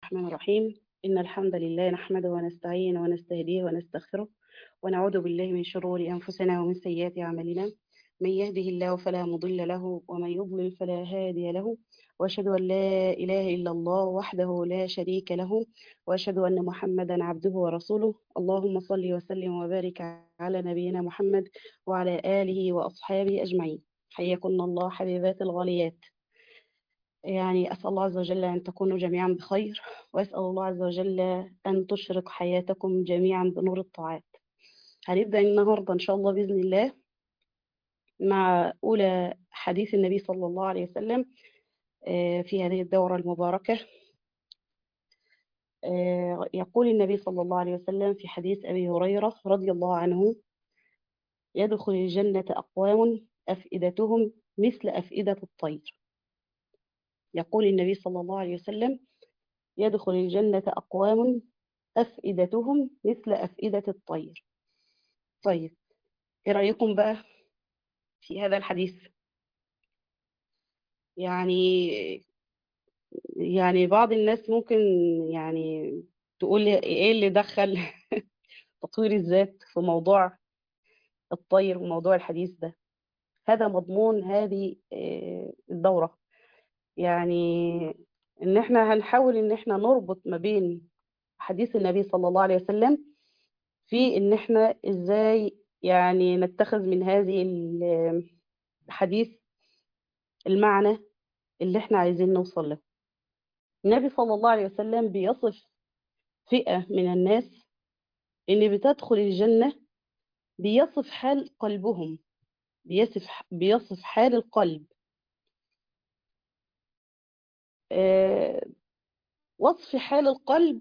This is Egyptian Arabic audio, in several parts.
الرحمن الرحيم إن الحمد لله نحمده ونستعينه ونستهديه ونستغفره ونعوذ بالله من شرور أنفسنا ومن سيئات أعمالنا من يهده الله فلا مضل له ومن يضلل فلا هادي له وأشهد أن لا إله إلا الله وحده لا شريك له وأشهد أن محمدا عبده ورسوله اللهم صل وسلم وبارك على نبينا محمد وعلى آله وأصحابه أجمعين حياكم الله حبيبات الغاليات يعني أسأل الله عز وجل أن تكونوا جميعا بخير وأسأل الله عز وجل أن تشرق حياتكم جميعا بنور الطاعات هنبدأ النهاردة إن شاء الله بإذن الله مع أولى حديث النبي صلى الله عليه وسلم في هذه الدورة المباركة يقول النبي صلى الله عليه وسلم في حديث أبي هريرة رضي الله عنه يدخل الجنة أقوام أفئدتهم مثل أفئدة الطير يقول النبي صلى الله عليه وسلم يدخل الجنة أقوام أفئدتهم مثل أفئدة الطير طيب إيه رأيكم بقى في هذا الحديث يعني يعني بعض الناس ممكن يعني تقول لي ايه اللي دخل تطوير الذات في موضوع الطير وموضوع الحديث ده هذا مضمون هذه الدورة يعني ان احنا هنحاول ان احنا نربط ما بين حديث النبي صلى الله عليه وسلم في ان احنا ازاي يعني نتخذ من هذه الحديث المعنى اللي احنا عايزين نوصل له النبي صلى الله عليه وسلم بيصف فئة من الناس ان بتدخل الجنة بيصف حال قلبهم بيصف بيصف حال القلب أه وصف حال القلب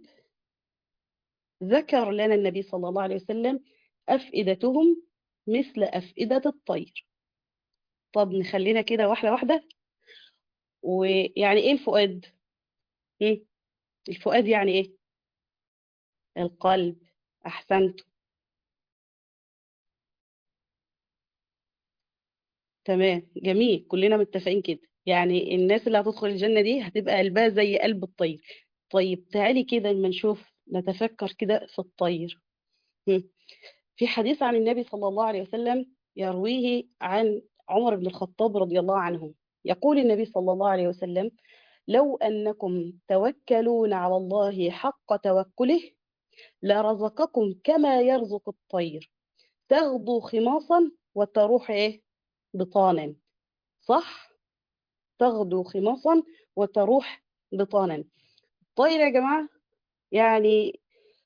ذكر لنا النبي صلى الله عليه وسلم أفئدتهم مثل أفئدة الطير طب نخلينا كده واحدة واحدة ويعني إيه الفؤاد؟ الفؤاد يعني إيه؟ القلب أحسنت تمام جميل كلنا متفقين كده يعني الناس اللي هتدخل الجنة دي هتبقى قلبها زي قلب الطير طيب تعالي كده لما نشوف نتفكر كده في الطير في حديث عن النبي صلى الله عليه وسلم يرويه عن عمر بن الخطاب رضي الله عنه يقول النبي صلى الله عليه وسلم لو أنكم توكلون على الله حق توكله لرزقكم كما يرزق الطير تغدو خماصا وتروح ايه بطانا صح تغدو خماصا وتروح بطانا الطير يا جماعة يعني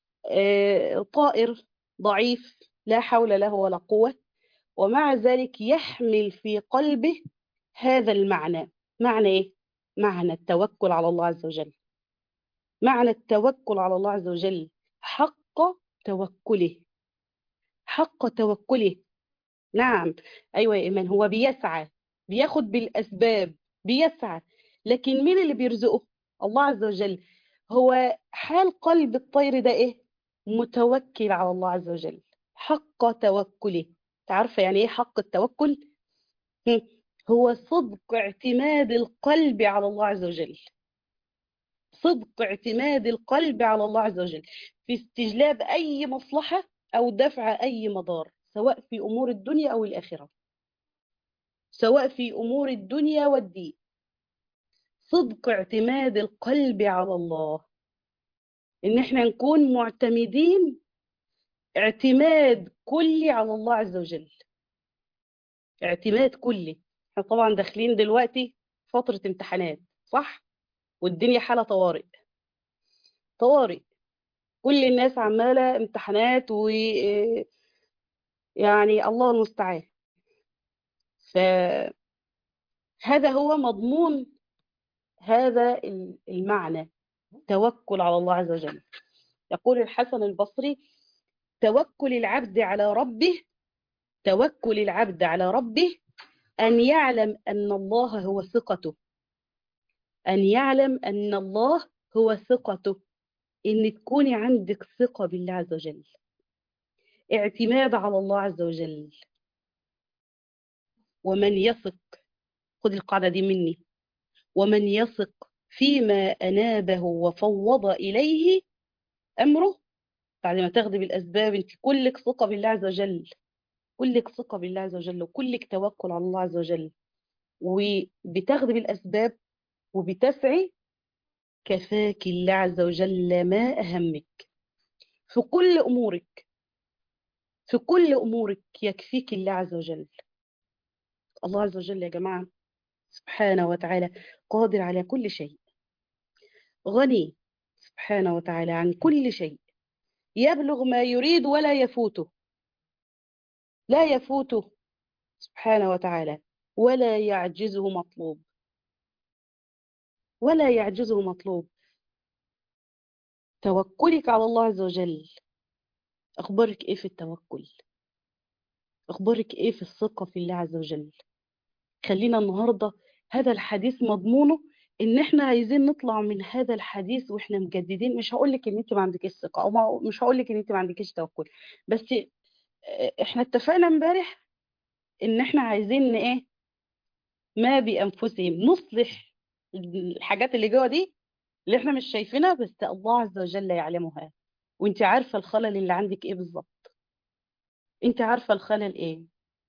آه طائر ضعيف لا حول له ولا قوة ومع ذلك يحمل في قلبه هذا المعنى معنى ايه معنى التوكل على الله عز وجل معنى التوكل على الله عز وجل حق توكله حق توكله نعم أيوة يا إيمان هو بيسعى بياخد بالأسباب بيسعى لكن مين اللي بيرزقه الله عز وجل هو حال قلب الطير ده إيه متوكل على الله عز وجل حق توكله تعرف يعني إيه حق التوكل هو صدق اعتماد القلب على الله عز وجل صدق اعتماد القلب على الله عز وجل في استجلاب أي مصلحة أو دفع أي مضار سواء في أمور الدنيا أو الآخرة سواء في أمور الدنيا والدين صدق اعتماد القلب على الله إن احنا نكون معتمدين اعتماد كلي على الله عز وجل اعتماد كلي احنا طبعا داخلين دلوقتي فترة امتحانات صح والدنيا حالة طوارئ طوارئ كل الناس عمالة امتحانات و يعني الله المستعان فهذا هو مضمون هذا المعنى توكل على الله عز وجل يقول الحسن البصري توكل العبد على ربه توكل العبد على ربه أن يعلم أن الله هو ثقته أن يعلم أن الله هو ثقته إن تكوني عندك ثقة بالله عز وجل اعتماد على الله عز وجل ومن يثق خذ القاعدة دي مني ومن يثق فيما أنابه وفوض إليه أمره بعد ما تاخدي بالأسباب أنت كلك ثقة بالله عز وجل كلك ثقة بالله عز وجل وكلك توكل على الله عز وجل وبتاخدي بالأسباب وبتسعي كفاك الله عز وجل ما أهمك في كل أمورك في كل أمورك يكفيك الله عز وجل الله عز وجل يا جماعة سبحانه وتعالى قادر على كل شيء غني سبحانه وتعالى عن كل شيء يبلغ ما يريد ولا يفوته لا يفوته سبحانه وتعالى ولا يعجزه مطلوب ولا يعجزه مطلوب توكلك على الله عز وجل أخبارك إيه في التوكل أخبارك إيه في الثقة في الله عز وجل خلينا النهاردة هذا الحديث مضمونه ان احنا عايزين نطلع من هذا الحديث واحنا مجددين مش هقول لك ان انت ما عندكيش ثقه او ما مش هقول لك ان انت ما عندكيش توكل بس احنا اتفقنا امبارح ان احنا عايزين ايه ما بانفسهم نصلح الحاجات اللي جوه دي اللي احنا مش شايفينها بس الله عز وجل يعلمها وانت عارفه الخلل اللي عندك ايه بالظبط انت عارفه الخلل ايه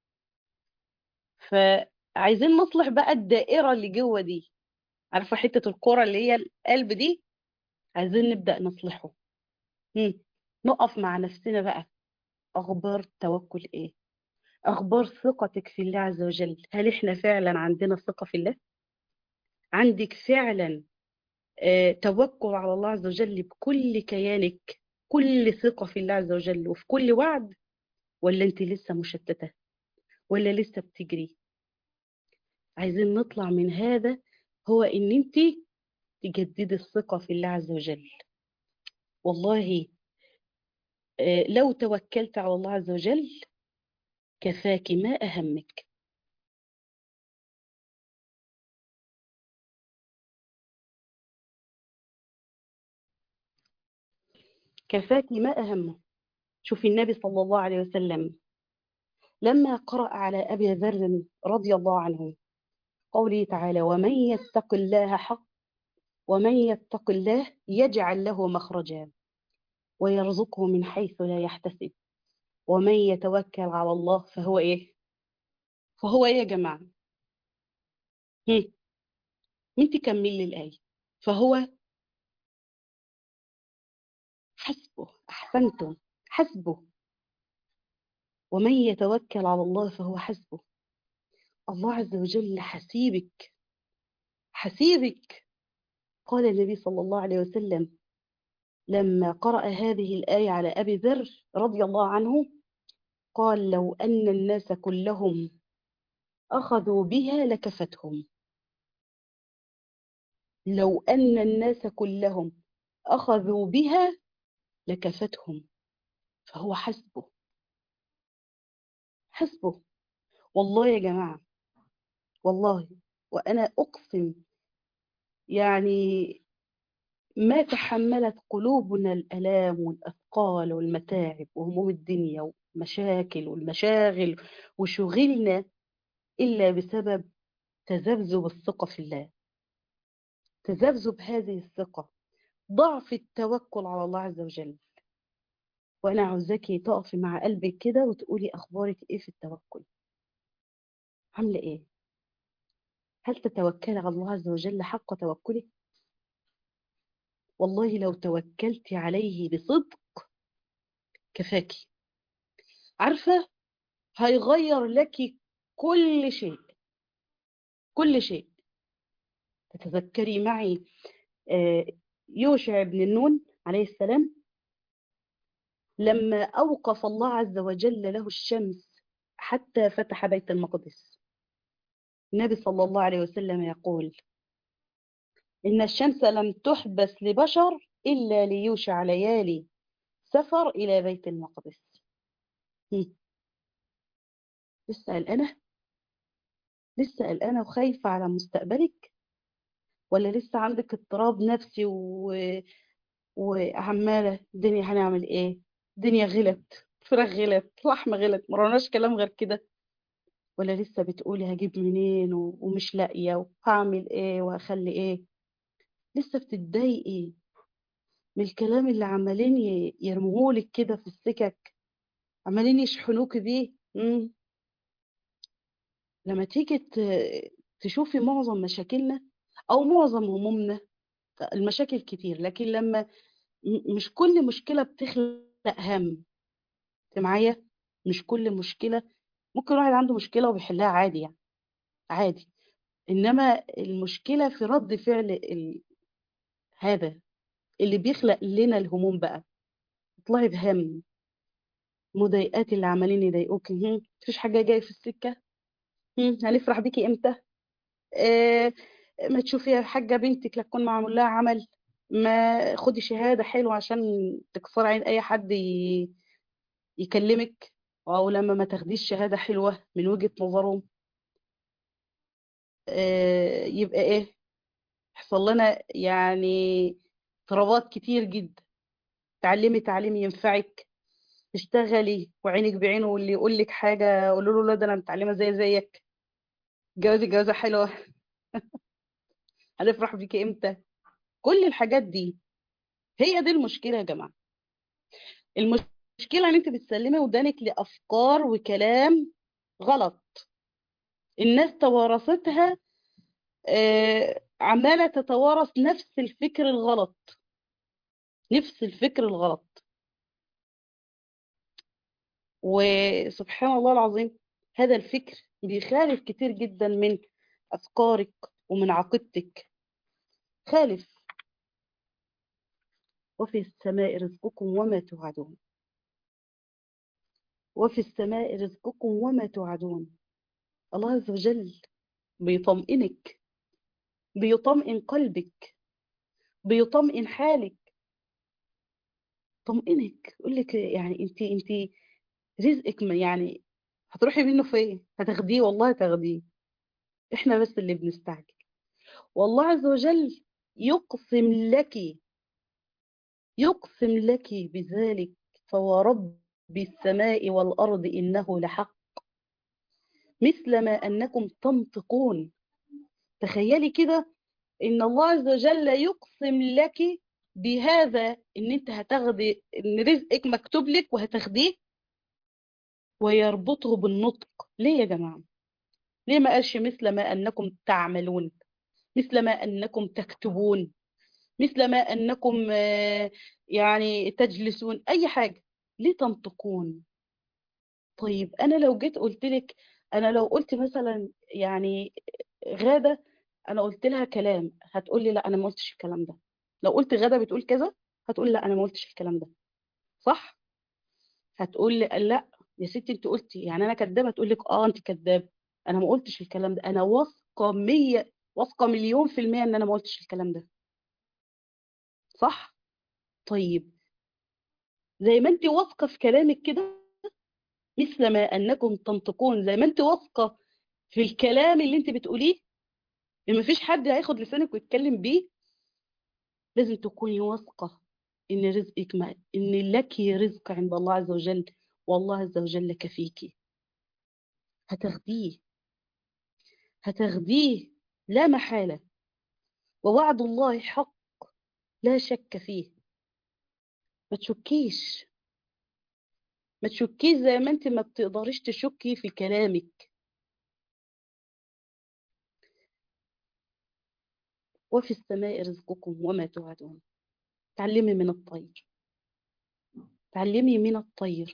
فعايزين نصلح بقى الدائره اللي جوه دي عارفه حته الكره اللي هي القلب دي عايزين نبدا نصلحه هم. نقف مع نفسنا بقى اخبار التوكل ايه اخبار ثقتك في الله عز وجل هل احنا فعلا عندنا ثقه في الله عندك فعلا آه توكل على الله عز وجل بكل كيانك كل ثقه في الله عز وجل وفي كل وعد ولا انت لسه مشتته ولا لسه بتجري عايزين نطلع من هذا هو ان انت تجددي الثقة في الله عز وجل والله لو توكلت على الله عز وجل كفاك ما أهمك كفاك ما أهمه شوفي النبي صلى الله عليه وسلم لما قرأ على أبي ذر رضي الله عنه قوله تعالى ومن يتق الله حق ومن يتق الله يجعل له مخرجا ويرزقه من حيث لا يحتسب ومن يتوكل على الله فهو ايه فهو ايه يا جماعه هم. مين تكمل لي الايه فهو حسبه احسنتم حسبه ومن يتوكل على الله فهو حسبه الله عز وجل حسيبك حسيبك قال النبي صلى الله عليه وسلم لما قرأ هذه الآية على أبي ذر رضي الله عنه قال لو أن الناس كلهم أخذوا بها لكفتهم لو أن الناس كلهم أخذوا بها لكفتهم فهو حسبه حسبه والله يا جماعة والله وأنا أقسم يعني ما تحملت قلوبنا الآلام والأثقال والمتاعب وهموم الدنيا والمشاكل والمشاغل وشغلنا إلا بسبب تذبذب الثقة في الله تذبذب هذه الثقة ضعف التوكل على الله عز وجل وأنا عاوزاكي تقفي مع قلبك كده وتقولي أخبارك إيه في التوكل عاملة إيه هل تتوكلي على الله عز وجل حق توكله والله لو توكلت عليه بصدق كفاكي عارفة هيغير لك كل شيء كل شيء تتذكري معي يوشع بن النون عليه السلام لما أوقف الله عز وجل له الشمس حتى فتح بيت المقدس النبي صلى الله عليه وسلم يقول إن الشمس لم تحبس لبشر إلا ليوشع ليالي سفر إلى بيت المقدس لسه قلقانة لسه قلقانة وخايفة على مستقبلك ولا لسه عندك اضطراب نفسي و... وعمالة الدنيا هنعمل ايه الدنيا غلت فراخ غلت لحمة غلت مروناش كلام غير كده ولا لسه بتقولي هجيب منين و... ومش لاقية وهعمل ايه وهخلي ايه لسه بتتضايقي من الكلام اللي عمالين ي- يرموهولك كده في السكك عمالين يشحنوك بيه مم. لما تيجي ت- تشوفي معظم مشاكلنا او معظم همومنا المشاكل كتير لكن لما م- مش كل مشكلة بتخلق هم انت معايا مش كل مشكلة ممكن واحد عنده مشكلة وبيحلها عادي يعني عادي انما المشكلة في رد فعل ال... هذا اللي بيخلق لنا الهموم بقى اطلعي بهم مضايقات اللي عمالين يضايقوك هم، مفيش حاجة جاية في السكة هم، هنفرح بيكي امتى آه ما تشوفي يا حاجة بنتك لا تكون معمول لها عمل ما خدي شهادة حلوة عشان تكسري عين أي حد ي... يكلمك أو لما ما تاخديش شهادة حلوة من وجهة نظرهم آه يبقى إيه يحصل لنا يعني اضطرابات كتير جدا تعلمي تعليم ينفعك تشتغلي وعينك بعينه واللي يقول لك حاجة قولوا له لا ده أنا متعلمة زي زيك جوازي جوازة حلوة هنفرح بيكي إمتى كل الحاجات دي هي دي المشكلة يا جماعة المشكلة ان انت بتسلمي ودانك لأفكار وكلام غلط الناس توارثتها آه، عمالة تتوارث نفس الفكر الغلط نفس الفكر الغلط وسبحان الله العظيم هذا الفكر بيخالف كتير جدا من أفكارك ومن عقيدتك خالف وفي السماء رزقكم وما توعدون وفي السماء رزقكم وما توعدون الله عز وجل بيطمئنك بيطمئن قلبك بيطمئن حالك طمئنك يقول لك يعني انت انت رزقك ما- يعني هتروحي منه فين هتاخديه والله هتاخديه احنا بس اللي بنستعجل والله عز وجل يقسم لك يقسم لك بذلك فورب السماء والأرض إنه لحق مثل ما أنكم تنطقون تخيلي كده إن الله عز وجل يقسم لك بهذا إن أنت هتاخدي إن رزقك مكتوب لك وهتاخديه ويربطه بالنطق ليه يا جماعة ليه ما قالش مثل ما أنكم تعملون مثل ما أنكم تكتبون مثل ما أنكم آه، يعني تجلسون أي حاجة ليه تنطقون طيب أنا لو جيت قلت لك أنا لو قلت مثلا يعني غادة أنا قلت لها كلام هتقول لي لا أنا ما قلتش الكلام ده لو قلت غادة بتقول كذا هتقول لا أنا ما قلتش الكلام ده صح هتقول لي لا يا ستي انت قلتي يعني انا كدابه تقول لك اه انت كدابه انا ما قلتش الكلام ده انا واثقه 100 واثقه مليون في المية ان انا ما قلتش الكلام ده صح طيب زي ما انت واثقه في كلامك كده مثل ما انكم تنطقون زي ما انت واثقه في الكلام اللي انت بتقوليه ان مفيش حد هياخد لسانك ويتكلم بيه لازم تكوني واثقه ان رزقك ما ان لك رزق عند الله عز وجل والله عز وجل كفيكي هتاخديه هتاخديه لا محالة ووعد الله حق لا شك فيه ما تشكيش ما تشكيش زي ما انت ما بتقدريش تشكي في كلامك وفي السماء رزقكم وما توعدون تعلمي من الطير تعلمي من الطير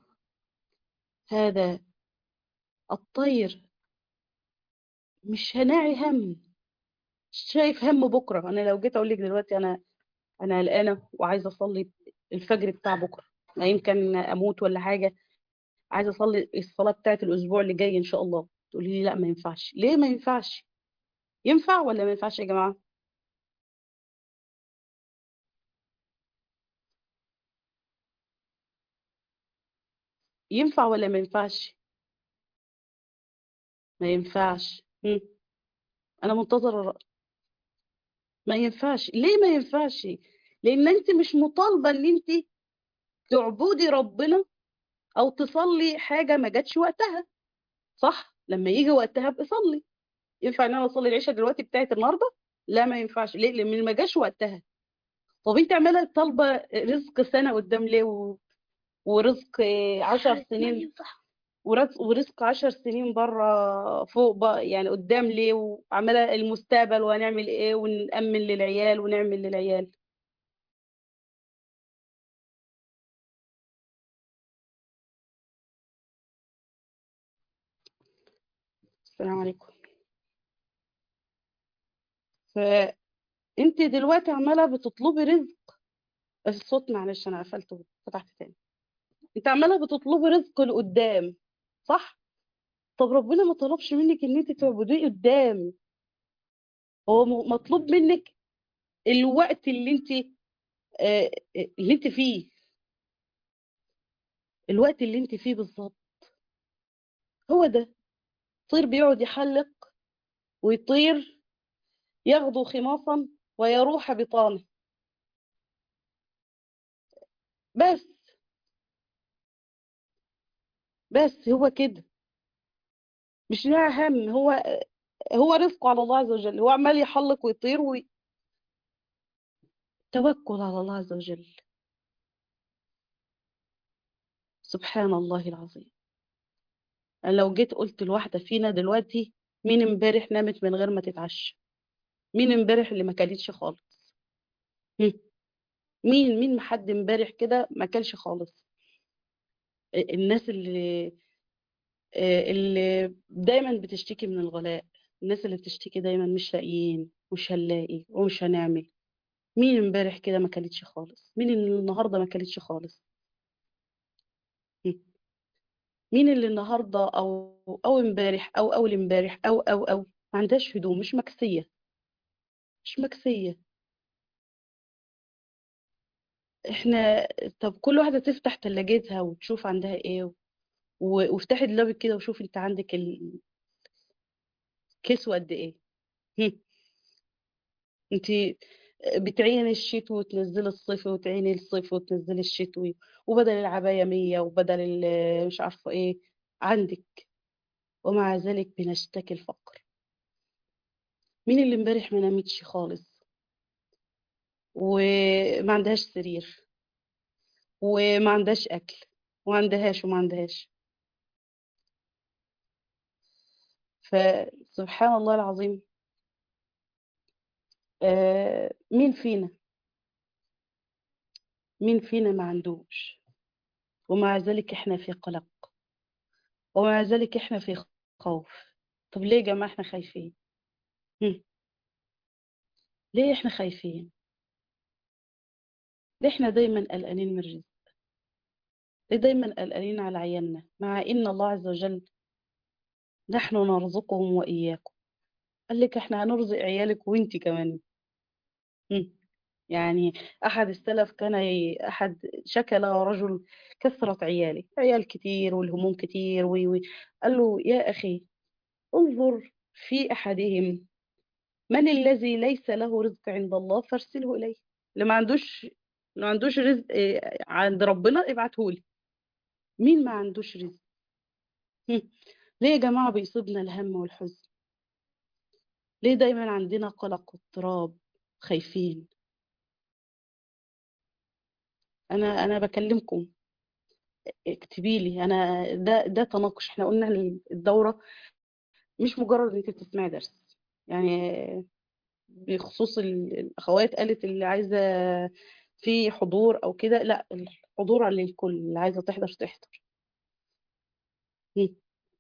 هذا الطير مش هناعي هم شايف هم بكرة أنا لو جيت أقول لك دلوقتي أنا أنا قلقانة وعايزة أصلي الفجر بتاع بكرة ما يمكن أموت ولا حاجة عايزة أصلي الصلاة بتاعت الأسبوع اللي جاي إن شاء الله تقولي لي لا ما ينفعش ليه ما ينفعش ينفع ولا ما ينفعش يا جماعة ينفع ولا ما ينفعش ما ينفعش مم. أنا منتظرة الرأي ما ينفعش ليه ما ينفعش لأن أنت مش مطالبة إن أنت تعبدي ربنا أو تصلي حاجة ما جاتش وقتها صح لما يجي وقتها ابقي صلي ينفع ان انا اصلي العشاء دلوقتي بتاعت النهارده لا ما ينفعش ليه لان ما جاش وقتها طب انت عماله طالبه رزق سنه قدام ليه و... ورزق عشر سنين ورزق ورزق عشر سنين بره فوق بقى يعني قدام ليه وعماله المستقبل وهنعمل ايه ونأمن للعيال ونعمل للعيال السلام عليكم فانت دلوقتي عماله بتطلبي رزق الصوت معلش انا قفلته فتحت تاني انت عماله بتطلبي رزق لقدام صح طب ربنا ما طلبش منك ان انت تعبديه قدام هو م- مطلوب منك الوقت اللي انت آه، اللي انت فيه الوقت اللي انت فيه بالظبط هو ده طير بيقعد يحلق ويطير يغدو خماصا ويروح بطانه بس بس هو كده مش لها هم هو هو رزقه على الله عز وجل هو عمال يحلق ويطير وتوكل على الله عز وجل سبحان الله العظيم أنا لو جيت قلت لواحدة فينا دلوقتي مين امبارح نامت من غير ما تتعشى مين امبارح اللي ما كلتش خالص هم. مين مين محد امبارح كده ما كلش خالص الناس اللي اللي دايما بتشتكي من الغلاء الناس اللي بتشتكي دايما مش لاقيين مش هنلاقي ومش هنعمل مين امبارح كده ما كلتش خالص مين اللي النهارده ما كلتش خالص هم. مين اللي النهارده او او امبارح او اول امبارح او او او ما عندهاش هدوم مش مكسيه مش مكسيه احنا طب كل واحده تفتح تلاجتها وتشوف عندها ايه و- وافتحي دولابك كده وشوفي انت عندك الكسوه قد ايه هم. انت بتعيني الشتوي وتنزلي الصيفي وتعيني الصيفي وتنزلي الشتوي وبدل العباية مية وبدل ال- مش عارفة ايه عندك ومع ذلك بنشتكي الفقر مين اللي امبارح ما نامتش خالص وما عندهاش سرير وما عندهاش اكل وما عندهاش وما عندهاش فسبحان الله العظيم آه، مين فينا مين فينا ما عندوش ومع ذلك احنا في قلق ومع ذلك احنا في خوف طب ليه يا جماعة احنا خايفين هم. ليه احنا خايفين ليه احنا دايما قلقانين من الرزق ليه دايما قلقانين على عيالنا مع ان الله عز وجل نحن نرزقهم واياكم قال لك احنا هنرزق عيالك وانت كمان هم. يعني احد السلف كان ي... احد شكى له رجل كثرة عيالي عيال كتير والهموم كتير وي وي قال له يا اخي انظر في احدهم من الذي ليس له رزق عند الله فارسله اليه اللي ما عندوش اللي ما عندوش رزق إيه، عند ربنا ابعته لي مين ما عندوش رزق هم. ليه يا جماعة بيصيبنا الهم والحزن ليه دايما عندنا قلق واضطراب خايفين انا انا بكلمكم اكتبي لي انا ده ده تناقش احنا قلنا إن الدورة مش مجرد انك بتسمعي درس يعني بخصوص ال- الاخوات قالت اللي عايزة في حضور او كده لا الحضور على الكل اللي عايزة تحضر تحضر هم.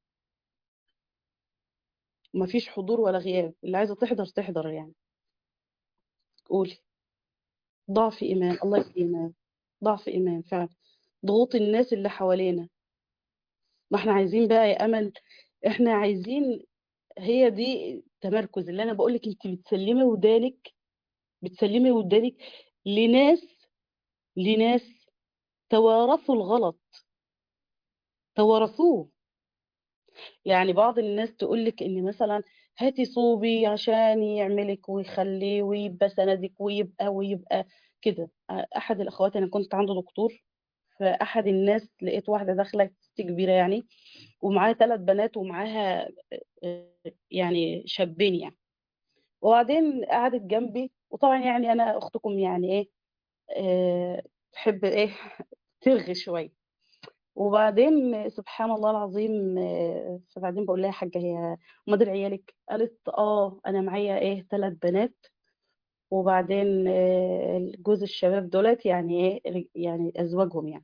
مفيش حضور ولا غياب اللي عايزة تحضر تحضر يعني قولي ضعف إيمان الله يهدينا ضعف إيمان فعلا ضغوط الناس اللي حوالينا ما احنا عايزين بقى يا أمل احنا عايزين هي دي تمركز اللي أنا بقولك انت بتسلمي ودانك بتسلمي ودانك لناس لناس توارثوا الغلط توارثوه يعني بعض الناس تقولك ان مثلا هاتي صوبي عشان يعملك ويخليه ويبقى سندك ويبقى ويبقى كده احد الاخوات انا كنت عنده دكتور فاحد الناس لقيت واحده داخله ست كبيره يعني ومعاها ثلاث بنات ومعاها آه، يعني شابين يعني وبعدين قعدت جنبي وطبعا يعني انا اختكم يعني ايه آه، تحب ايه ترغي شويه وبعدين سبحان الله العظيم آه، فبعدين بقول لها يا حاجه هي مدير عيالك قالت اه انا معايا ايه ثلاث بنات وبعدين آه، جوز الشباب دولت يعني ايه يعني ازواجهم يعني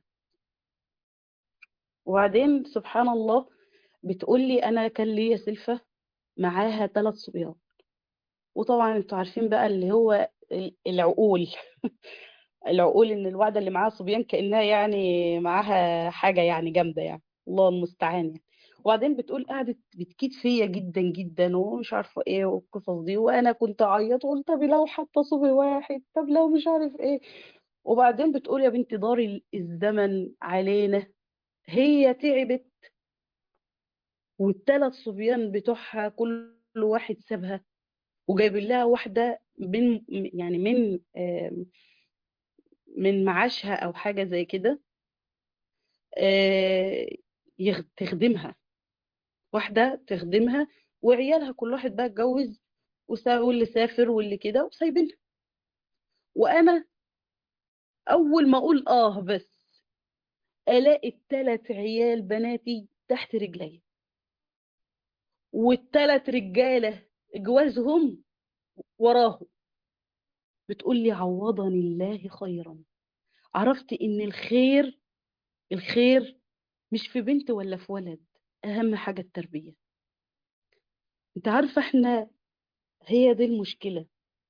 وبعدين سبحان الله بتقول لي انا كان ليا سلفه معاها ثلاث صبيان وطبعا انتوا عارفين بقى اللي هو العقول العقول ان الواحده اللي معاها صبيان كانها يعني معاها حاجه يعني جامده يعني الله المستعان يعني وبعدين بتقول قعدت بتكيد فيا جدا جدا ومش عارفه ايه والقصص دي وانا كنت اعيط قلت طب لو حتى صبي واحد طب لو مش عارف ايه وبعدين بتقول يا بنتي دار ال- الزمن علينا هي تعبت والثلاث صبيان بتوعها كل واحد سابها وجايب لها واحده من يعني من آم، من معاشها او حاجه زي كده آه، يخ- تخدمها واحدة تخدمها وعيالها كل واحد بقى اتجوز وسا- واللي سافر واللي كده وسايبينها وانا اول ما اقول اه بس الاقي التلات عيال بناتي تحت رجلي والتلات رجالة جوازهم وراهم بتقول لي عوضني الله خيرا عرفت ان الخير الخير مش في بنت ولا في ولد اهم حاجة التربية انت عارفة احنا هي دي المشكلة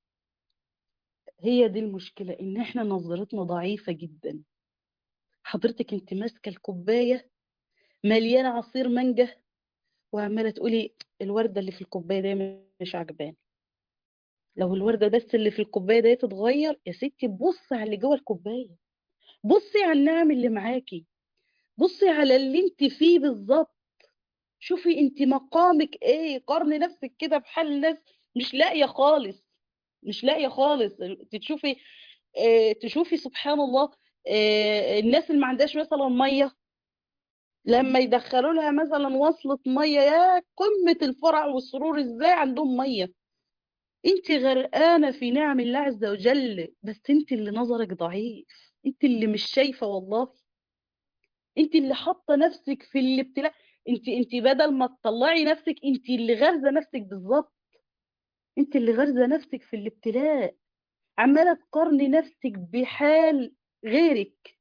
هي دي المشكلة إن إحنا نظرتنا ضعيفة جدا حضرتك أنت ماسكة الكوباية مليانة عصير مانجا وعمالة تقولي الوردة اللي في الكوباية دي مش عجباني لو الوردة بس اللي في الكوباية دي تتغير يا ستي بصي على اللي جوه الكوباية بصي على النعم اللي معاكي بصي على اللي انت فيه بالظبط شوفي انت مقامك ايه قارني نفسك كده بحال الناس مش لاقية خالص مش لاقية خالص تشوفي آه، تشوفي سبحان الله آه، الناس اللي ما عندهاش مثلا ميه لما يدخلوا لها مثلا وصلة ميه يا قمة الفرح والسرور ازاي عندهم ميه انت غرقانة في نعم الله عز وجل بس انت اللي نظرك ضعيف انت اللي مش شايفة والله انت اللي حاطة نفسك في الابتلاء انت انت بدل ما تطلعي نفسك انت اللي غارزة نفسك بالظبط انت اللي غارزة نفسك في الابتلاء عمالة تقارني نفسك بحال غيرك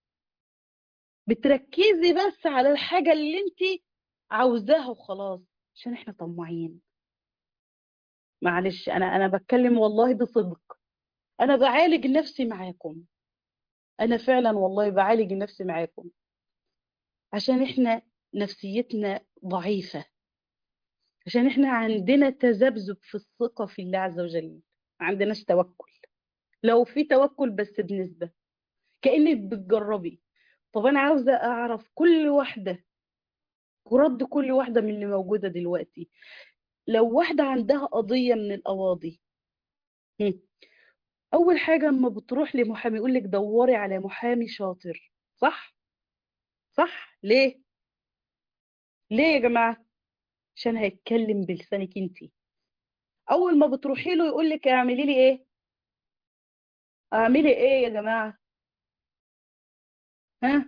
بتركزي بس على الحاجة اللي انت عاوزاها وخلاص عشان احنا طماعين معلش انا انا بتكلم والله بصدق انا بعالج نفسي معاكم انا فعلا والله بعالج نفسي معاكم عشان احنا نفسيتنا ضعيفة عشان احنا عندنا تذبذب في الثقة في الله عز وجل ما عندناش توكل لو في توكل بس بنسبة كأنك بتجربي طب انا عاوزة اعرف كل واحدة ورد كل واحدة من اللي موجودة دلوقتي لو واحدة عندها قضية من القواضي هم، أول حاجة أما بتروح لمحامي يقول لك دوري على محامي شاطر صح؟ صح؟ ليه؟ ليه يا جماعة؟ عشان هيتكلم بلسانك انتي أول ما بتروحي له يقول لك اعملي لي إيه؟ اعملي إيه يا جماعة؟ ها؟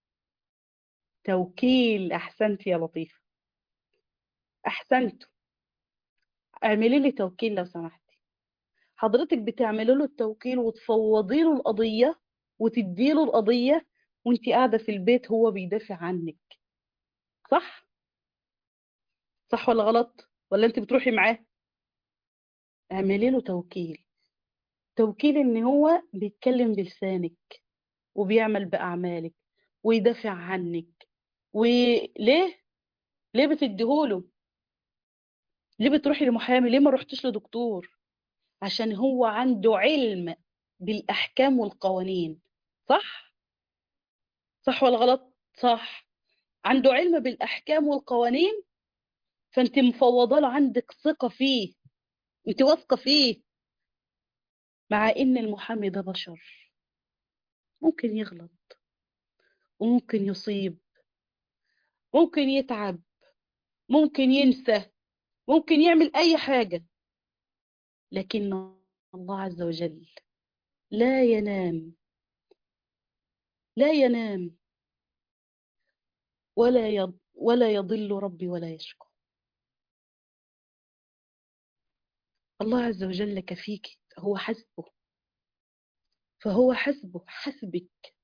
توكيل أحسنت يا لطيفة أحسنت اعملي لي توكيل لو سمحتي حضرتك بتعملي له التوكيل وتفوضي له القضية وتدي له القضية وانت قاعدة في البيت هو بيدافع عنك صح؟ صح ولا غلط؟ ولا انت بتروحي معاه؟ اعملي له توكيل توكيل ان هو بيتكلم بلسانك وبيعمل بأعمالك ويدافع عنك وليه؟ ليه بتديهوله؟ ليه بتروحي لمحامي؟ ليه ما رحتش لدكتور؟ عشان هو عنده علم بالأحكام والقوانين صح؟ صح ولا غلط؟ صح عنده علم بالأحكام والقوانين فانت مفوضة له عندك ثقة فيه انت واثقة فيه مع ان المحامي ده بشر ممكن يغلط وممكن يصيب ممكن يتعب ممكن ينسى ممكن يعمل اي حاجة لكن الله عز وجل لا ينام لا ينام ولا يض ولا يضل ربي ولا يشقى الله عز وجل كفيك هو حسبه فهو حسبه حسبك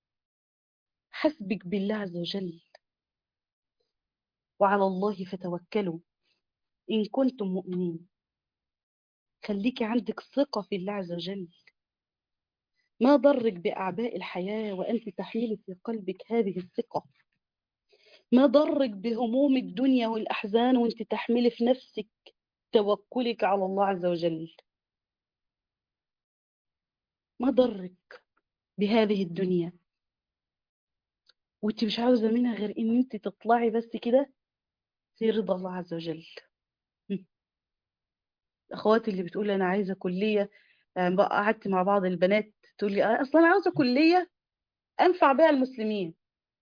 حسبك بالله عز وجل وعلى الله فتوكلوا إن كنتم مؤمنين خليكي عندك ثقة في الله عز وجل ما ضرك بأعباء الحياة وأنت تحملي في قلبك هذه الثقة ما ضرك بهموم الدنيا والأحزان وأنت تحملي في نفسك توكلك على الله عز وجل ما ضرك بهذه الدنيا وانت مش عاوزة منها غير ان انت تطلعي بس كده في رضا الله عز وجل اخواتي اللي بتقول انا عايزة كلية يعني بقى قعدت مع بعض البنات تقول لي "أنا اصلا عاوزة كلية انفع بها المسلمين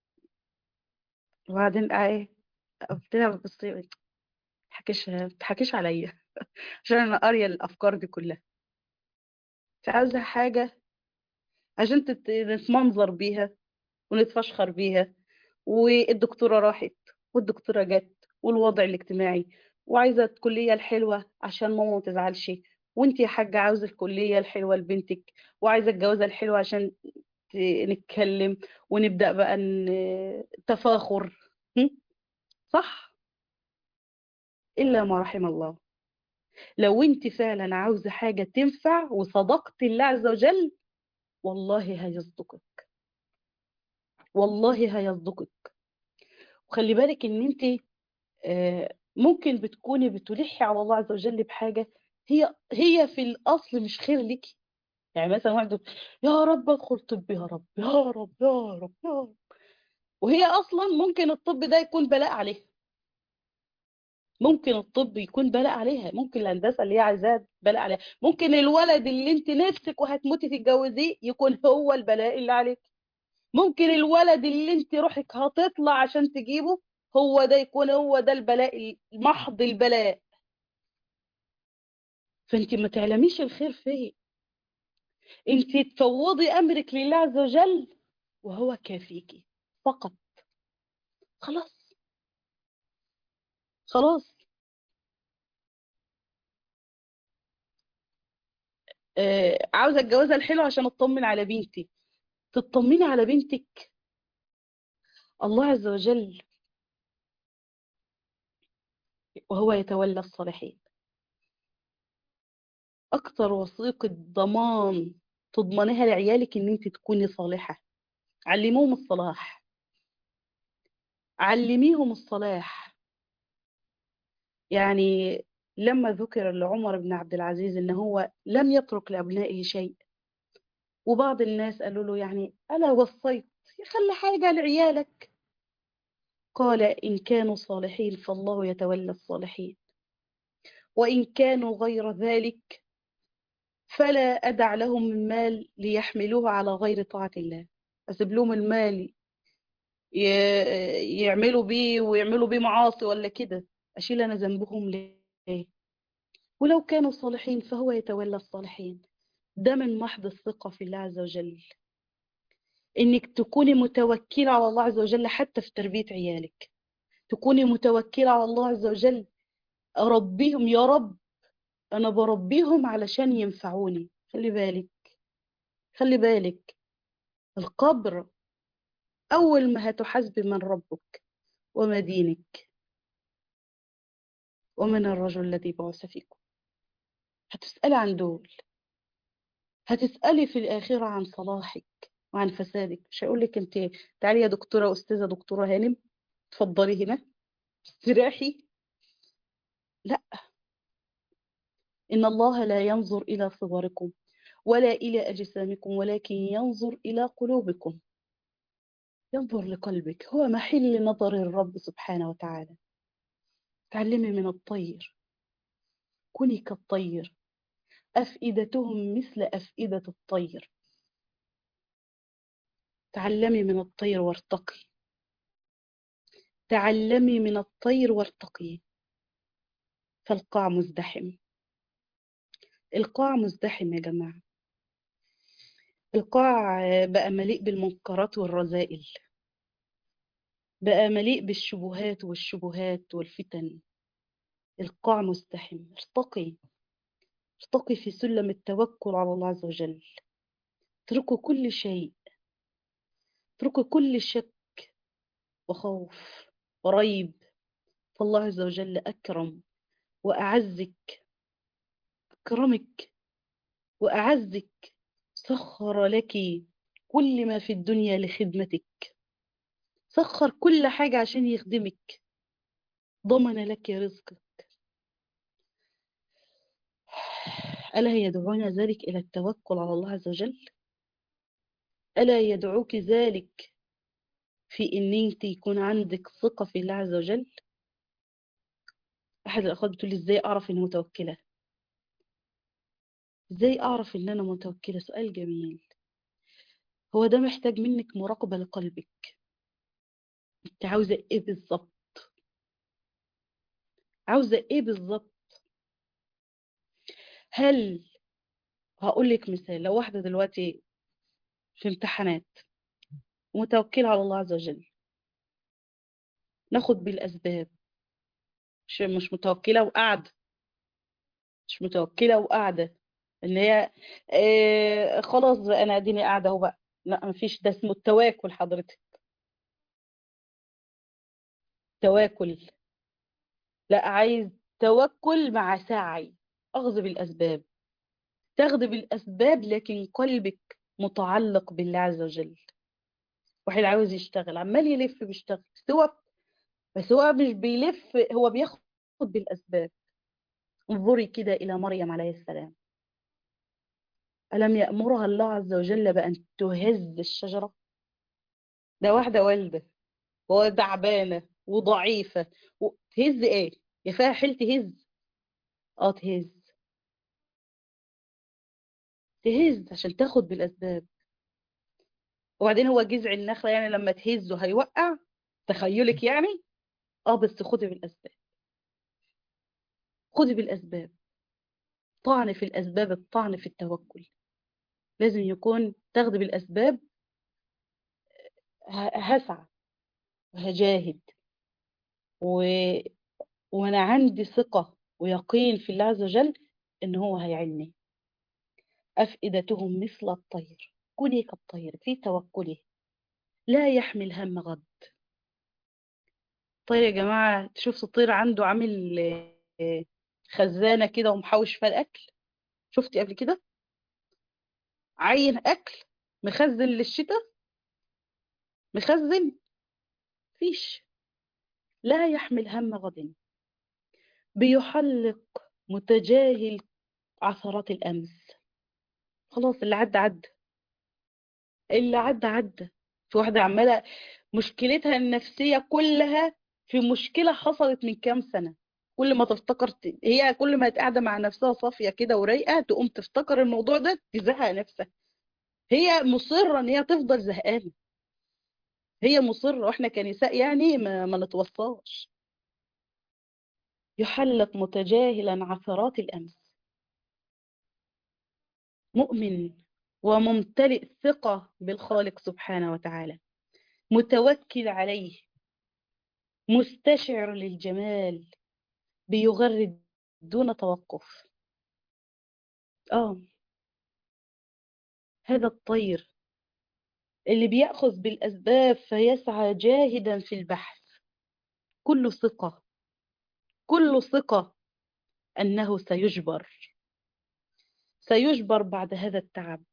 وبعدين ايه قلت لها بصي تحكيش تحكيش عليا عشان انا قارية الافكار دي كلها عاوزة حاجة عشان تت- نتمنظر بيها ونتفشخر بيها والدكتورة راحت والدكتورة جت والوضع الاجتماعي وعايزة الكلية الحلوة عشان ماما ما تزعلش وانت يا حاجة عاوزة الكلية الحلوة لبنتك وعايزة الجوازة الحلوة عشان ت- نتكلم ونبدأ بقى ن- تفاخر هم؟ صح إلا ما رحم الله لو انت فعلا عاوزة حاجة تنفع وصدقت الله عز وجل والله هيصدقك والله هيصدقك وخلي بالك ان انت آه، ممكن بتكوني بتلحي على الله عز وجل بحاجة هي هي في الأصل مش خير ليكي يعني مثلا واحد يقول يا رب ادخل طب يا رب يا رب يا رب يا رب وهي أصلا ممكن الطب ده يكون بلاء عليها ممكن الطب يكون بلاء عليها ممكن الهندسة اللي هي عايزاها بلاء عليها ممكن الولد اللي انت نفسك وهتموتي تتجوزيه يكون هو البلاء اللي عليك ممكن الولد اللي انت روحك هتطلع عشان تجيبه هو ده يكون هو ده البلاء محض البلاء فانت ما تعلميش الخير فين انت تفوضي امرك لله عز وجل وهو كافيكي فقط خلاص خلاص آه عاوزه الجوازه الحلوه عشان اطمن على بنتي تطمني على بنتك الله عز وجل وهو يتولى الصالحين اكتر وثيقه ضمان تضمنيها لعيالك ان انت تكوني صالحه علموهم الصلاح علميهم الصلاح يعني لما ذكر لعمر بن عبد العزيز ان هو لم يترك لابنائه شيء وبعض الناس قالوا له يعني الا وصيت خلي حاجه لعيالك قال ان كانوا صالحين فالله يتولى الصالحين وان كانوا غير ذلك فلا ادع لهم من مال ليحملوه على غير طاعه الله اسيب لهم المال ي- يعملوا بيه ويعملوا بيه معاصي ولا كده اشيل انا ذنبهم ليه ولو كانوا صالحين فهو يتولى الصالحين ده من محض الثقة في الله عز وجل انك تكوني متوكلة على الله عز وجل حتى في تربية عيالك تكوني متوكلة على الله عز وجل اربيهم يا رب انا بربيهم علشان ينفعوني خلي بالك خلي بالك القبر اول ما هتحاسبي من ربك وما دينك ومن الرجل الذي بعث فيكم هتسألي عن دول هتسألي في الآخرة عن صلاحك وعن فسادك مش هيقول لك انت تعالي يا دكتورة أستاذة دكتورة هانم اتفضلي هنا استراحي لا إن الله لا ينظر إلى صوركم ولا إلى أجسامكم ولكن ينظر إلى قلوبكم ينظر لقلبك هو محل نظر الرب سبحانه وتعالى تعلمي من الطير كوني كالطير أفئدتهم مثل أفئدة الطير تعلمي من الطير وارتقي تعلمي من الطير وارتقي فالقاع مزدحم القاع مزدحم يا جماعة القاع بقى مليء بالمنكرات والرذائل بقى مليء بالشبهات والشبهات والفتن القاع مزدحم ارتقي ارتقي في سلم التوكل على الله عز وجل اتركوا كل شيء اتركوا كل شك وخوف وريب فالله عز وجل أكرم وأعزك أكرمك وأعزك سخر لك كل ما في الدنيا لخدمتك سخر كل حاجة عشان يخدمك ضمن لك رزقك ألا يدعونا ذلك إلى التوكل على الله عز وجل ألا يدعوك ذلك في إن أنت يكون عندك ثقة في الله عز وجل أحد الأخوات بتقول لي إزاي أعرف إني متوكلة إزاي أعرف إن أنا متوكلة سؤال جميل هو ده محتاج منك مراقبة لقلبك أنت عاوزة إيه بالظبط عاوزة إيه بالظبط هل هقول لك مثال لو واحدة دلوقتي في امتحانات ومتوكلة على الله عز وجل ناخد بالأسباب مش مش متوكلة وقاعدة مش متوكلة وقاعدة ان هي آه خلاص بقى انا اديني قاعدة اهو بقى لا مفيش ده اسمه التواكل حضرتك تواكل لا عايز توكل مع سعي اخذ بالاسباب تاخذ بالاسباب لكن قلبك متعلق بالله عز وجل واحد عاوز يشتغل عمال يلف بيشتغل بس هو بس هو مش بيلف هو بياخد بالاسباب انظري كده الى مريم عليه السلام ألم يأمرها الله عز وجل بأن تهز الشجرة ده واحدة والدة وتعبانة وضعيفة و... تهز ايه يا فيها حيل تهز اه تهز تهز عشان تاخد بالأسباب وبعدين هو جذع النخلة يعني لما تهزه هيوقع تخيلك يعني اه بس خدي بالأسباب خدي بالأسباب طعن في الأسباب الطعن في التوكل لازم يكون تاخدي بالأسباب هسعى وهجاهد و... وأنا عندي ثقة ويقين في الله عز وجل إن هو هيعني أفئدتهم مثل الطير كوني كالطير في توكله لا يحمل هم غد طير يا جماعة شفتوا الطير عنده عامل خزانة كده ومحوش فيها الأكل شفتي قبل كده عين أكل مخزن للشتاء مخزن فيش لا يحمل هم غد بيحلق متجاهل عثرات الأمس خلاص اللي عدى عدى اللي عدى عدى في واحدة عمالة مشكلتها النفسية كلها في مشكلة حصلت من كام سنة كل ما تفتكر هي كل ما قاعدة مع نفسها صافية كده ورايقة تقوم تفتكر الموضوع ده تزهق نفسها هي مصرة ان هي تفضل زهقانة هي مصرة واحنا كنساء يعني ما, ما نتوصاش يحلق متجاهلا عثرات الأمس مؤمن وممتلئ ثقة بالخالق سبحانه وتعالى متوكل عليه مستشعر للجمال بيغرد دون توقف آه هذا الطير اللي بيأخذ بالأسباب فيسعى جاهدا في البحث كل ثقة كل ثقة أنه سيجبر سيجبر بعد هذا التعب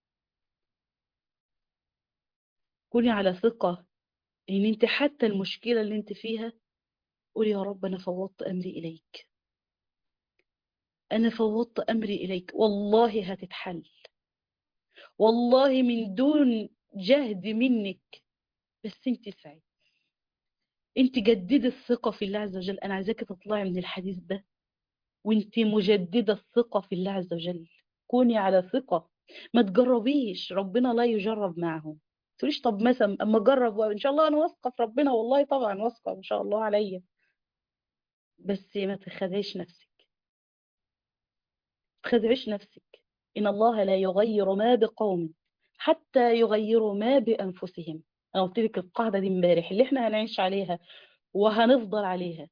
كوني على ثقة ان انت حتى المشكلة اللي انت فيها قولي يا رب انا فوضت امري اليك انا فوضت امري اليك والله هتتحل والله من دون جهد منك بس انت سعي انت جددي الثقة في الله عز وجل انا عايزاكي تطلعي من الحديث ده وانت مجددة الثقة في الله عز وجل كوني على ثقة ما تجربيش ربنا لا يجرب معه تقوليش طب مثلا اما اجرب وان شاء الله انا واثقه في ربنا والله طبعا واثقه ان شاء الله عليا بس ما تخدعيش نفسك تخدعيش نفسك إن الله لا يغير ما بقوم حتى يغيروا ما بأنفسهم أنا قلت لك القاعدة دي امبارح اللي احنا هنعيش عليها وهنفضل عليها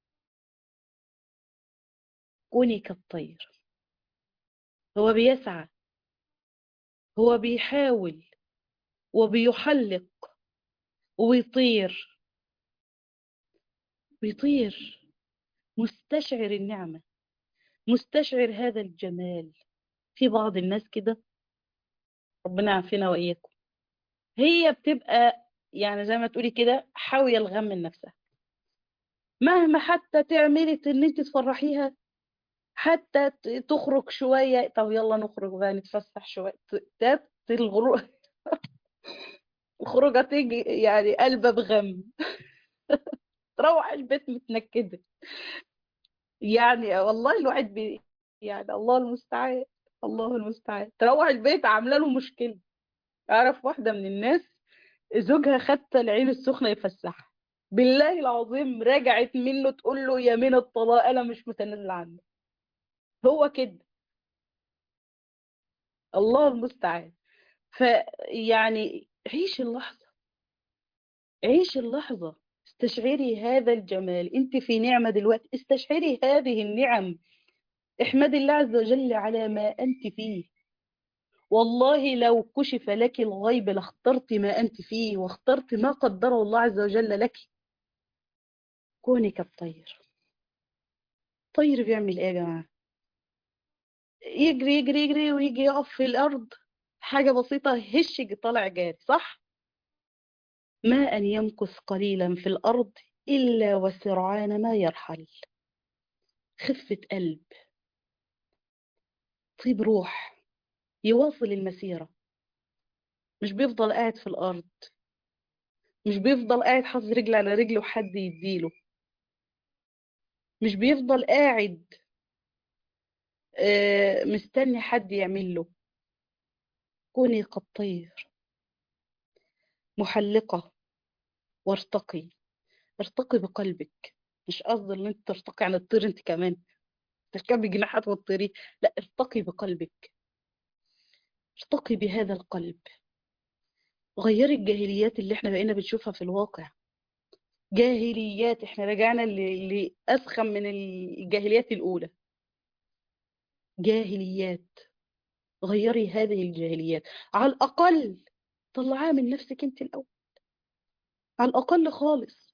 كوني كالطير هو بيسعى هو بيحاول وبيحلق وبيطير بيطير مستشعر النعمة مستشعر هذا الجمال في بعض الناس كده ربنا يعافينا وإياكم هي بتبقى يعني زي ما تقولي كده حاوية الغم من نفسها مهما حتى تعملي ان انت تفرحيها حتى ت- تخرج شوية طب يلا نخرج بقى نتفسح شوية تبت الغروب الخروجة تيجي يعني قلبة بغم تروح البيت متنكدة يعني والله الواحد بي يعني الله المستعان الله المستعان تروح البيت عاملة له مشكلة أعرف واحدة من الناس زوجها خدت العين السخنة يفسحها بالله العظيم رجعت منه تقول له يمين الطلاق أنا مش متنازل عنه هو كده الله المستعان فيعني عيش اللحظة عيش اللحظة استشعري هذا الجمال انت في نعمة دلوقتي استشعري هذه النعم احمد الله عز وجل على ما انت فيه والله لو كشف لك الغيب لاخترت ما انت فيه واخترت ما قدره الله عز وجل لك كوني كالطير الطير بيعمل ايه يا جماعة يجري يجري يجري ويجي يقف في الارض حاجة بسيطة هش طالع جاري صح ما أن يمكث قليلا في الأرض إلا وسرعان ما يرحل خفة قلب طيب روح يواصل المسيرة مش بيفضل قاعد في الأرض مش بيفضل قاعد حاطط رجل على رجل وحد يديله مش بيفضل قاعد آه، مستني حد يعمل له كوني كالطير محلقة وارتقي ارتقي بقلبك مش قصدي ان انت ترتقي عن الطير انت كمان تركبي جناحات وتطيري لا ارتقي بقلبك ارتقي بهذا القلب غيري الجاهليات اللي احنا بقينا بنشوفها في الواقع جاهليات احنا رجعنا ل- لأسخن من الجاهليات الأولى جاهليات غيري هذه الجاهليات على الأقل طلعيها من نفسك انت الأول على الأقل خالص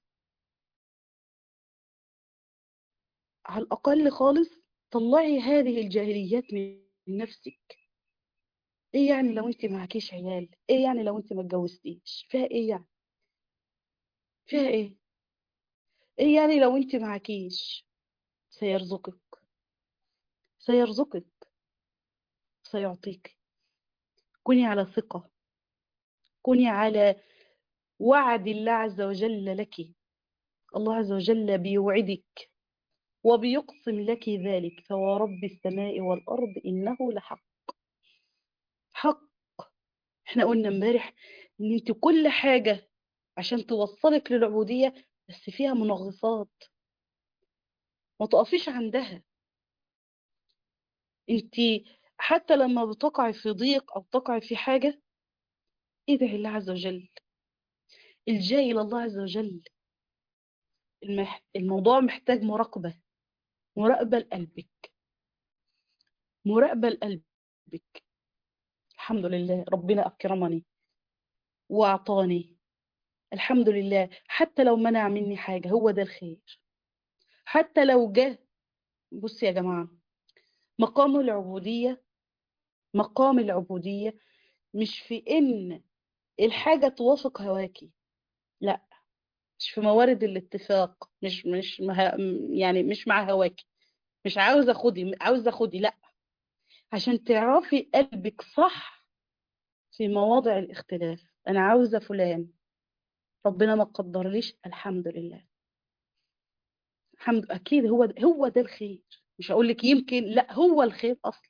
على الأقل خالص طلعي هذه الجاهليات من نفسك ايه يعني لو انت معكيش عيال ايه يعني لو انت ما اتجوزتيش فيها ايه يعني فيها ايه ايه يعني لو انت معكيش سيرزقك سيرزقك سيعطيك كوني على ثقة كوني على وعد الله عز وجل لك الله عز وجل بيوعدك وبيقسم لك ذلك فورب السماء والأرض إنه لحق حق احنا قلنا امبارح ان انت كل حاجة عشان توصلك للعبودية بس فيها منغصات ما تقفيش عندها انت حتى لما بتقعي في ضيق او تقعي في حاجة ادعي الله عز وجل الجاي الى الله عز وجل المح... الموضوع محتاج مراقبة مراقبة لقلبك مراقبة لقلبك الحمد لله ربنا أكرمني وأعطاني الحمد لله حتى لو منع مني حاجة هو ده الخير حتى لو جه بص يا جماعة مقام العبودية مقام العبودية مش في إن الحاجة توافق هواكي لا مش في موارد الاتفاق مش مش مه... يعني مش مع هواكي مش عاوزة خدي عاوزة خدي لا عشان تعرفي قلبك صح في مواضع الاختلاف أنا عاوزة فلان ربنا ما قدرليش الحمد لله الحمد أكيد هو ده هو ده الخير مش هقول لك يمكن لا هو الخير أصلا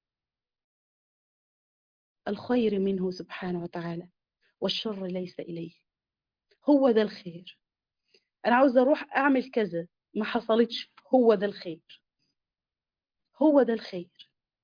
الخير منه سبحانه وتعالى والشر ليس إليه هو ده الخير أنا عاوزة أروح أعمل كذا ما حصلتش هو ده الخير هو ده الخير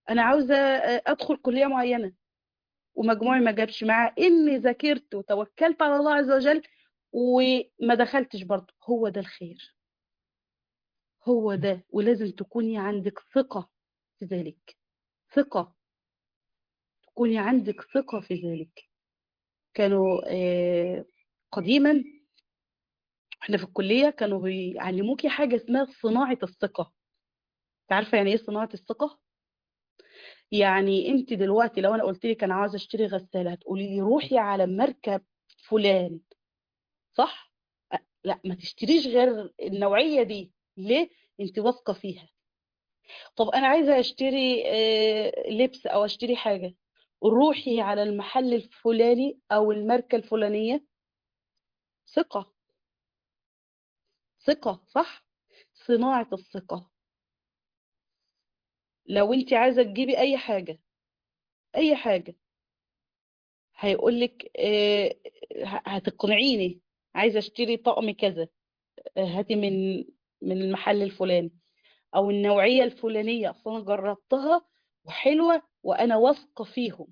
انا عاوزه آه، ادخل كليه معينه ومجموعي ما جابش مع اني ذاكرت وتوكلت على الله عز وجل وما دخلتش برضه هو ده الخير هو ده ولازم تكوني عندك ثقة في ذلك ثقة تكوني عندك ثقة في ذلك كانوا آه، قديما احنا في الكلية كانوا بيعلموكي حاجة اسمها صناعة الثقة انت عارفة يعني ايه صناعة الثقة؟ يعني انت دلوقتي لو انا قلت لك انا عاوزة اشتري غسالة هتقولي لي روحي على مركب فلان صح؟ أ- لا ما تشتريش غير النوعية دي ليه؟ انت واثقة فيها طب انا عايزة اشتري آه، لبس او اشتري حاجة روحي على المحل الفلاني او الماركة الفلانية ثقة ثقة صح؟ صناعة الثقة لو انت عايزة تجيبي اي حاجة اي حاجة هيقولك آه، ه- هتقنعيني عايزة اشتري طقم كذا آه، هاتي من من المحل الفلاني او النوعية الفلانية اصلا أنا جربتها وحلوة وانا واثقة فيهم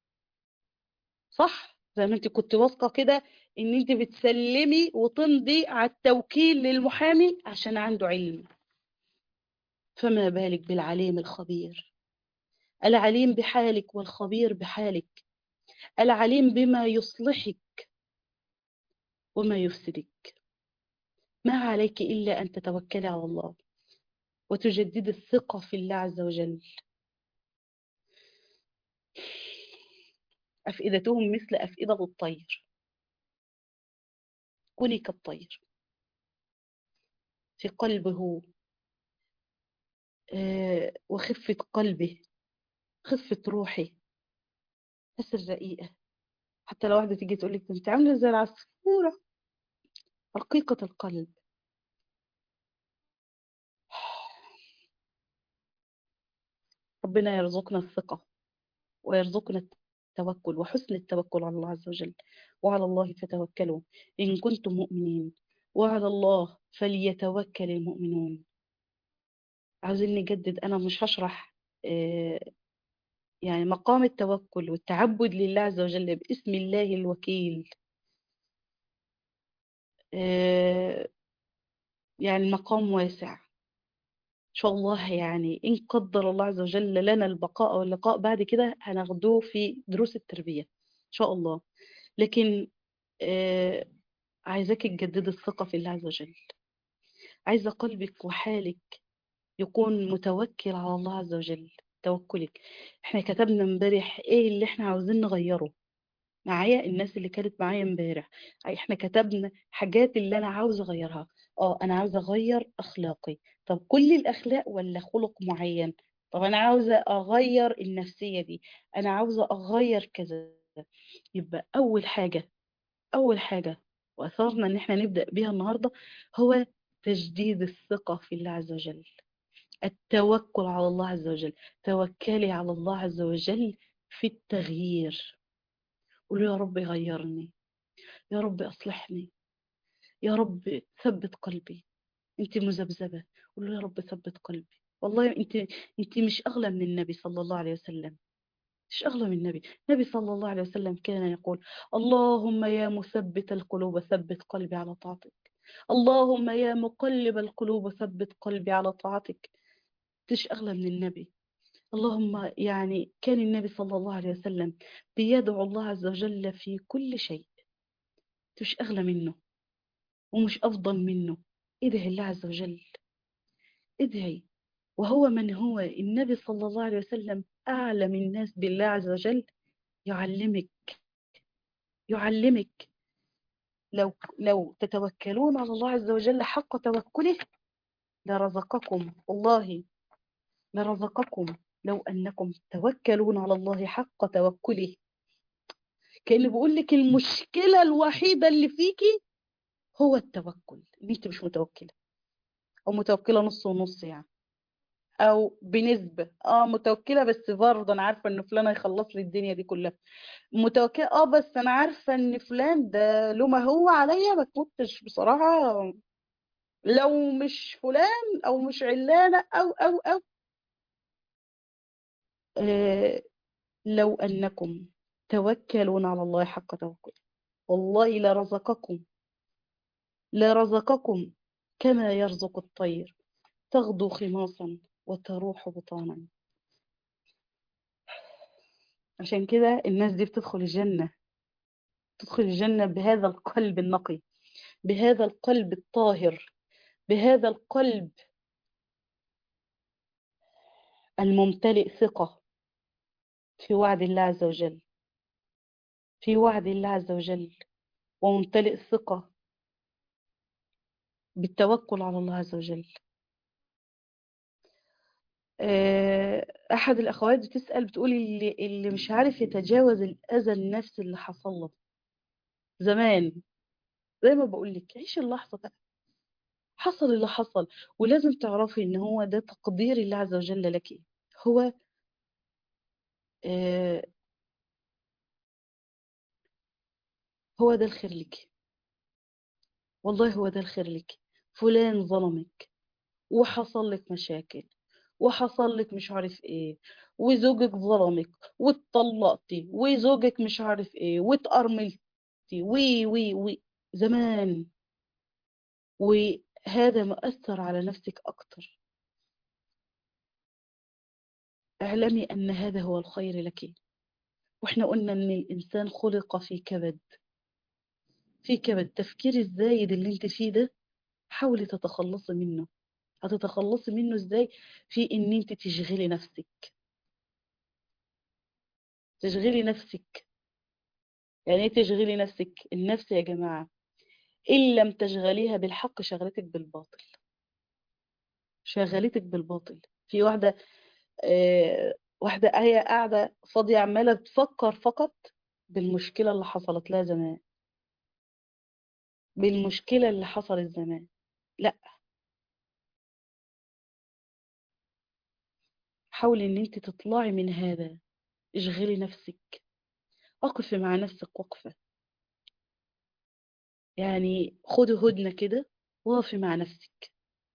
صح زي ما انت كنت واثقة كده ان انت بتسلمي وتمضي على التوكيل للمحامي عشان عنده علم فما بالك بالعليم الخبير العليم بحالك والخبير بحالك العليم بما يصلحك وما يفسدك ما عليك إلا أن تتوكلي على الله وتجددي الثقة في الله عز وجل أفئدتهم مثل أفئدة الطير كوني كالطير في قلبه آه، وخفة قلبه خفة روحي بس الرقيقة حتى لو واحدة تيجي تقولك انت عاملة زي العصفورة رقيقة القلب ربنا يرزقنا الثقة ويرزقنا التوكل وحسن التوكل على الله عز وجل وعلى الله فتوكلوا إن كنتم مؤمنين وعلى الله فليتوكل المؤمنون عاوزين نجدد أنا مش هشرح آه، يعني مقام التوكل والتعبد لله عز وجل باسم الله الوكيل آه، يعني المقام واسع إن شاء الله يعني إن قدر الله عز وجل لنا البقاء واللقاء بعد كده هناخدوه في دروس التربية إن شاء الله لكن آه، عايزاك تجددي الثقة في الله عز وجل عايزة قلبك وحالك يكون متوكل على الله عز وجل توكلك احنا كتبنا امبارح ايه اللي احنا عاوزين نغيره معايا الناس اللي كانت معايا امبارح احنا كتبنا حاجات اللي انا عاوزة اغيرها اه انا عاوزة اغير اخلاقي طب كل الاخلاق ولا خلق معين طب انا عاوزة اغير النفسية دي انا عاوزة اغير كذا يبقى اول حاجة اول حاجة واثرنا ان احنا نبدأ بيها النهاردة هو تجديد الثقة في الله عز وجل التوكل على الله عز وجل توكلي على الله عز وجل في التغيير قولوا يا رب غيرني يا رب أصلحني يا رب ثبت قلبي انت مذبذبة قولوا يا رب ثبت قلبي والله انت انت مش أغلى من النبي صلى الله عليه وسلم مش أغلى من النبي النبي صلى الله عليه وسلم كان يقول اللهم يا مثبت القلوب ثبت قلبي على طاعتك اللهم يا مقلب القلوب ثبت قلبي على طاعتك مش أغلى من النبي اللهم يعني كان النبي صلى الله عليه وسلم بيدعو الله عز وجل في كل شيء مش أغلى منه ومش أفضل منه ادعي الله عز وجل ادعي وهو من هو النبي صلى الله عليه وسلم أعلم الناس بالله عز وجل يعلمك يعلمك لو لو تتوكلون على الله عز وجل حق توكله لرزقكم والله لرزقكم لو أنكم توكلون على الله حق توكله كأنه بيقول لك المشكلة الوحيدة اللي فيكي هو التوكل ان انت مش متوكلة او متوكلة نص ونص يعني او بنسبة اه متوكلة بس برضه انا عارفة ان فلان هيخلص لي الدنيا دي كلها متوكلة اه بس انا عارفة ان فلان ده له ما هو عليا ما كنتش بصراحة لو مش فلان او مش علانة او او او آه لو أنكم توكلون على الله حق توكله والله لرزقكم لرزقكم كما يرزق الطير تغدو خماصا وتروح بطانا عشان كده الناس دي بتدخل الجنة تدخل الجنة بهذا القلب النقي بهذا القلب الطاهر بهذا القلب الممتلئ ثقة في وعد الله عز وجل في وعد الله عز وجل وممتلئ ثقة بالتوكل على الله عز وجل أحد الأخوات بتسأل بتقول اللي, اللي مش عارف يتجاوز الأذى النفسي اللي حصل له زمان زي ما بقول لك عيش اللحظة بقى حصل اللي حصل ولازم تعرفي ان هو ده تقدير الله عز وجل لك هو آه هو ده الخير لك والله هو ده الخير لك فلان ظلمك وحصل لك مشاكل وحصل لك مش عارف ايه وزوجك ظلمك واتطلقتي وزوجك مش عارف ايه واتأرملتي وي وي وي زمان وهذا مؤثر على نفسك أكتر اعلمي أن هذا هو الخير لك واحنا قلنا أن الإنسان خلق في كبد في كبد تفكير الزايد اللي انت فيه ده حاولي تتخلصي منه هتتخلصي منه ازاي في ان انت تشغلي نفسك تشغلي نفسك يعني ايه تشغلي نفسك النفس يا جماعة إن لم تشغليها بالحق شغلتك بالباطل شغلتك بالباطل في واحدة آه واحدة هي قاعدة فاضية عمالة تفكر فقط بالمشكلة اللي حصلت لها زمان بالمشكلة اللي حصلت زمان لا حاولي ان انت تطلعي من هذا اشغلي نفسك اقفي مع نفسك وقفة يعني خدي هدنة كده وقفي مع نفسك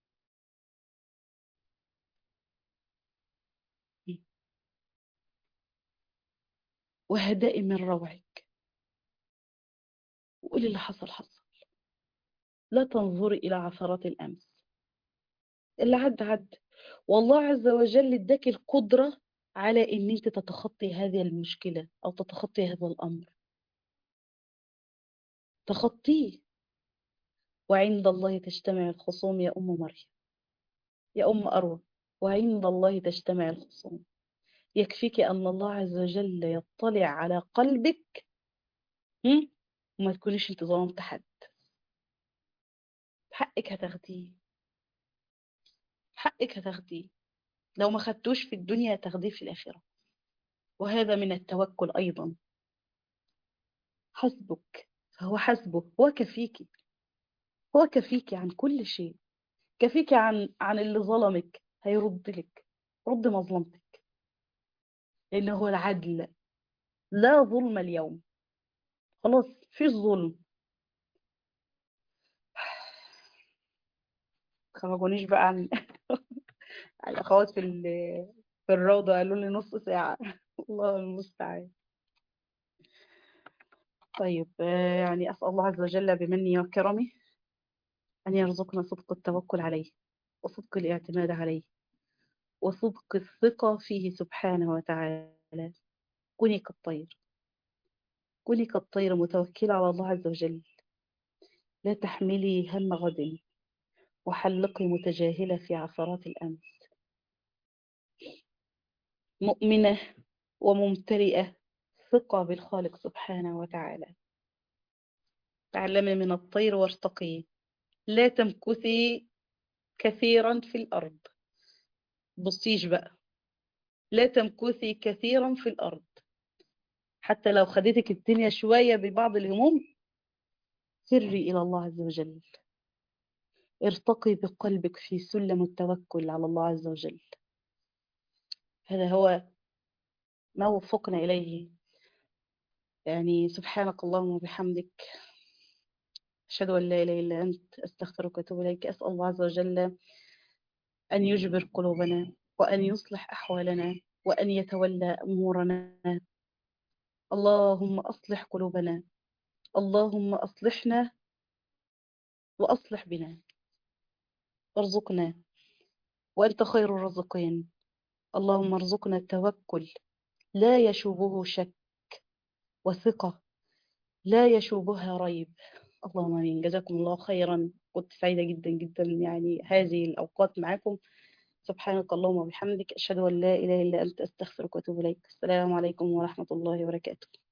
وهدئي من روعك وقولي اللي حصل حصل لا تنظري إلى عثرات الأمس اللي عد عد والله عز وجل اداك القدرة على ان انت تتخطي هذه المشكلة او تتخطي هذا الامر تخطيه وعند الله تجتمع الخصوم يا ام مريم يا ام اروى وعند الله تجتمع الخصوم يكفيك ان الله عز وجل يطلع على قلبك وما تكونيش انت ظلمت حد حقك هتاخديه حقك هتاخديه لو ما خدتوش في الدنيا هتاخديه في الآخرة وهذا من التوكل أيضا حسبك فهو حسبه هو كفيك هو كفيك عن كل شيء كفيك عن عن اللي ظلمك هيرد لك رد مظلمتك لأنه هو العدل لا ظلم اليوم خلاص فيش ظلم خرجونيش بقى عن الاخوات في في الروضه قالوا لي نص ساعه الله المستعان طيب يعني اسال الله عز وجل بمنه وكرمه ان يرزقنا صدق التوكل عليه وصدق الاعتماد عليه وصدق الثقه فيه سبحانه وتعالى كوني كالطير كوني كالطير متوكله على الله عز وجل لا تحملي هم غد وحلقي متجاهلة في عثرات الأمس مؤمنة وممتلئة ثقة بالخالق سبحانه وتعالى تعلمي من الطير وارتقي لا تمكثي كثيرا في الأرض بصيش بقى لا تمكثي كثيرا في الأرض حتى لو خدتك الدنيا شوية ببعض الهموم سري إلى الله عز وجل ارتقي بقلبك في سلم التوكل على الله عز وجل هذا هو ما وفقنا إليه يعني سبحانك اللهم وبحمدك أشهد أن لا إله إلا أنت أستغفرك وأتوب إليك أسأل الله عز وجل أن يجبر قلوبنا وأن يصلح أحوالنا وأن يتولى أمورنا اللهم أصلح قلوبنا اللهم أصلحنا وأصلح بنا وارزقنا وأنت خير الرزقين اللهم ارزقنا التوكل لا يشوبه شك وثقة لا يشوبها ريب اللهم امين جزاكم الله خيرا كنت سعيدة جدا جدا يعني هذه الأوقات معاكم سبحانك اللهم وبحمدك أشهد أن لا إله إلا أنت أستغفرك وأتوب إليك السلام عليكم ورحمة الله وبركاته